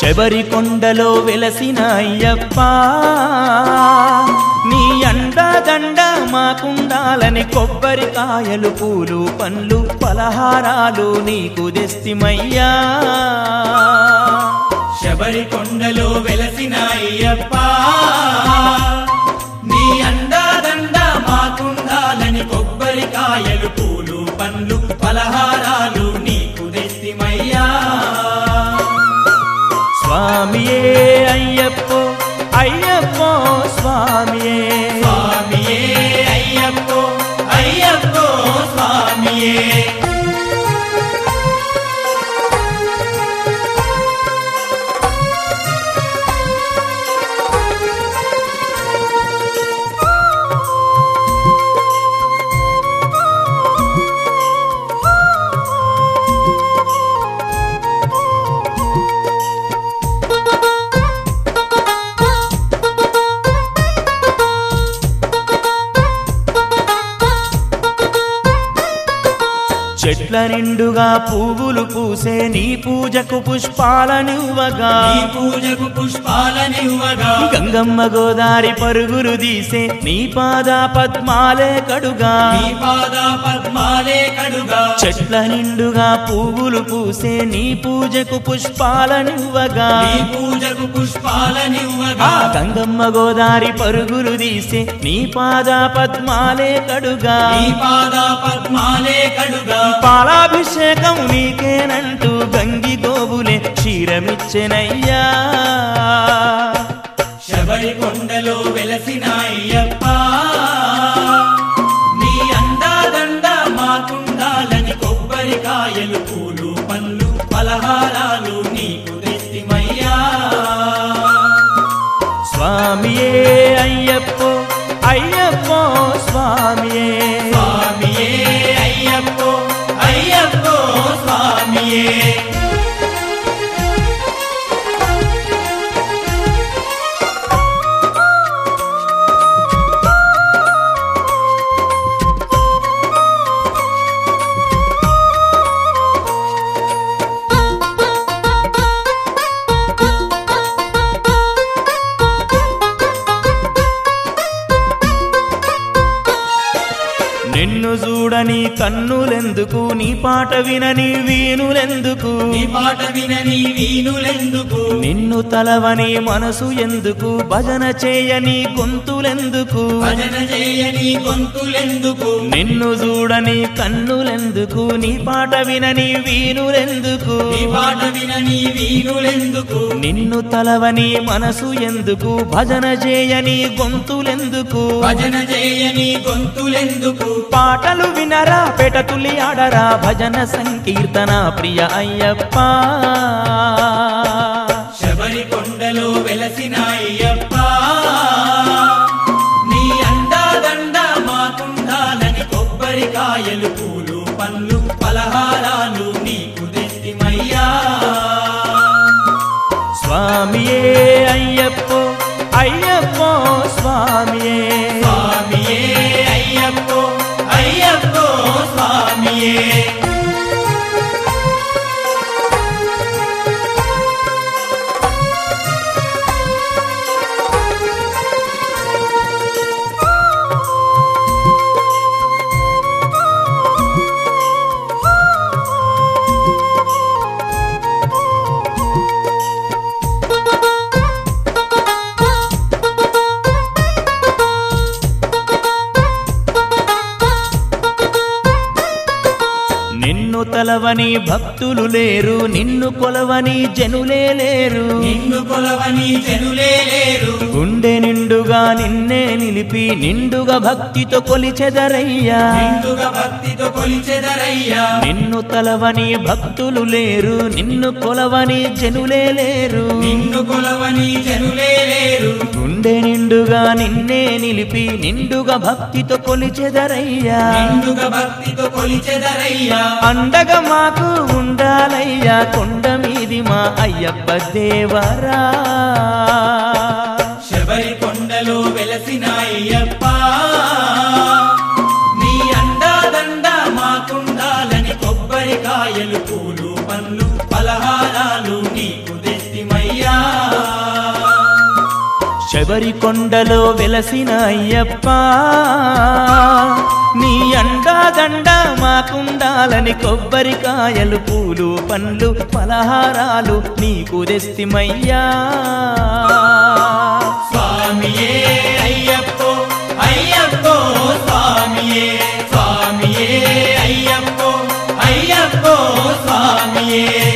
శబరి కొండలో వెలసిన అయ్యప్ప నీ అండదండ మాకుండాలని కొబ్బరికాయలు పూలు పండ్లు పలహారాలు నీకు దెస్తిమయ్యా శబరి కొండలో వెలసిన అయ్యప్ప నీ అండాదండ మాకుండాలని కొబ్బరికాయలు పూలు పండ్లు పలహారాలు నీకు దెస్తిమయ్యా స్వామియే అయ్యప్పో అయ్యప్పో స్వామియే స్వామియే అయ్యప్పో అయ్యప్పో స్వామియే చెట్ల నిండుగా పువ్వులు పూసే నీ పూజకు పుష్పాలనివ్వగా నీ పూజకు పుష్పాలనివ్వగా గంగమ్మ గోదారి పరుగులు తీసే నీ పాద పద్మాలే కడుగా నీ పాద పద్మాలే కడుగా చెట్ల నిండుగా పువ్వులు పూసే నీ పూజకు పుష్పాలనివ్వగా నీ పూజకు పుష్పాలనివ్వగా ఆ గంగమ్మ గోదారి పరుగులు తీసే నీ పాద పద్మాలే కడుగా నీ పాద పద్మాలే కడుగా పాలాభిషేకం నీకేనంటూ గంగి గోవులే క్షీరమిచ్చెనయ్యా శబరి కొండలో వెలసిన అయ్యప్ప నీ అండాదండ మాకుండాలని కొబ్బరికాయలు పూలు పండ్లు పలహారాలు నీకు తెస్తిమయ్యా స్వామియే అయ్యప్పో అయ్యప్పో స్వామియే స్వామియే అయ్యప్పో అయ్యప్పో స్వామియే నిన్ను చూడని కన్నులెందుకు నీ పాట వినని వీణులెందుకు నీ మాట వినని వీణులెందుకు నిన్ను తలవని మనసు ఎందుకు భజన చేయని గొంతులెందుకు భజన చేయని గొంతులెందుకు నిన్ను చూడని కన్నులెందుకు నీ పాట వినని వీణులెందుకు నీ పాట వినని వీణులెందుకు నిన్ను తలవని మనసు ఎందుకు భజన చేయని గొంతులెందుకు భజన చేయని గొంతులెందుకు పాటలు వినరా పెటతులి ఆడరా భజన సంకీర్తన ప్రియ అయ్యప్ప శబరి కొండలో వెలసిన అయ్యప్ప నీ అండాదండ మాకుండాలని కొబ్బరికాయలు పూలు పండ్లు పలహారాలు నీకు తెస్తిమయ్యా స్వామియే అయ్యప్పో అయ్యప్పో స్వామియే స్వామియే అయ్యప్పో అయ్యప్పో స్వామియే నిన్ను తలవని భక్తులు లేరు నిన్ను కొలవని జనులే లేరు నిన్ను కొలవని జనులే లేరు గుండె నిండుగా నిన్నే నిలిపి నిండుగా భక్తితో కొలిచెదరయ్యా నిండుగా భక్తితో కొలిచెదరయ్యా నిన్ను తలవని భక్తులు లేరు నిన్ను కొలవని జనులే లేరు నిన్ను కొలవని జనులే లేరు గుండె నిండుగా నిన్నే నిలిపి నిండుగా భక్తితో కొలిచెదరయ్యా నిండుగా భక్తితో కొలిచెదరయ్యా అండగా మాకు ఉండాలయ్యా కొండ మీది మా అయ్యప్ప దేవరా శబరి కొండలో వెలసిన అయ్యప్ప నీ అండాదండ మాకుండాలని కొబ్బరికాయలు పూలు పండ్లు పలహారాలు నీకు తెస్తిమయ్యా శబరి కొండలో వెలసిన అయ్యప్ప నీ అండాదండ మాకుండాలని కొబ్బరికాయలు పూలు పండ్లు పలహారాలు నీకు తెస్తిమయ్యా స్వామియే అయ్యప్పో అయ్యప్పో స్వామియే స్వామియే అయ్యప్పో అయ్యప్పో స్వామియే